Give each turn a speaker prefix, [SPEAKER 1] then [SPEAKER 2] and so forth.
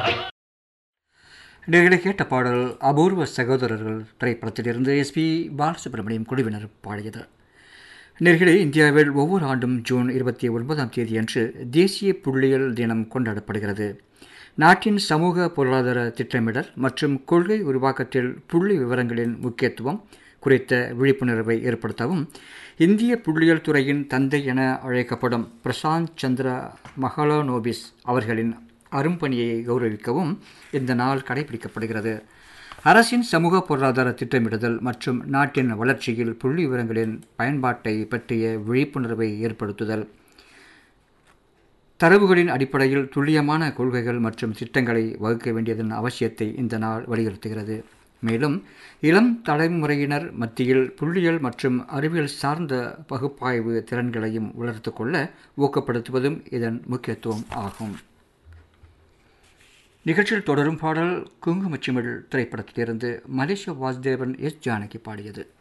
[SPEAKER 1] நேர்களை கேட்ட பாடல் அபூர்வ சகோதரர்கள் திரைப்படத்திலிருந்து எஸ்பி பாலசுப்ரமணியம் குழுவினர் பாடியது நேர்களே இந்தியாவில் ஒவ்வொரு ஆண்டும் ஜூன் இருபத்தி ஒன்பதாம் தேதியன்று தேசிய புள்ளியியல் தினம் கொண்டாடப்படுகிறது நாட்டின் சமூக பொருளாதார திட்டமிடல் மற்றும் கொள்கை உருவாக்கத்தில் புள்ளி விவரங்களின் முக்கியத்துவம் குறித்த விழிப்புணர்வை ஏற்படுத்தவும் இந்திய புள்ளியியல் துறையின் தந்தை என அழைக்கப்படும் பிரசாந்த் சந்திர மஹாலனோபிஸ் அவர்களின் அரும்பணியை கௌரவிக்கவும் இந்த நாள் கடைபிடிக்கப்படுகிறது அரசின் சமூக பொருளாதார திட்டமிடுதல் மற்றும் நாட்டின் வளர்ச்சியில் புள்ளி விவரங்களின் பயன்பாட்டை பற்றிய விழிப்புணர்வை ஏற்படுத்துதல் தரவுகளின் அடிப்படையில் துல்லியமான கொள்கைகள் மற்றும் திட்டங்களை வகுக்க வேண்டியதன் அவசியத்தை இந்த நாள் வலியுறுத்துகிறது மேலும் இளம் தலைமுறையினர் மத்தியில் புள்ளியியல் மற்றும் அறிவியல் சார்ந்த பகுப்பாய்வு திறன்களையும் வளர்த்து கொள்ள ஊக்கப்படுத்துவதும் இதன் முக்கியத்துவம் ஆகும் நிகழ்ச்சியில் தொடரும் பாடல் குங்குமச்சிமிழ் திரைப்படத்திலிருந்து மலேசிய வாசுதேவன் எஸ் ஜானகி பாடியது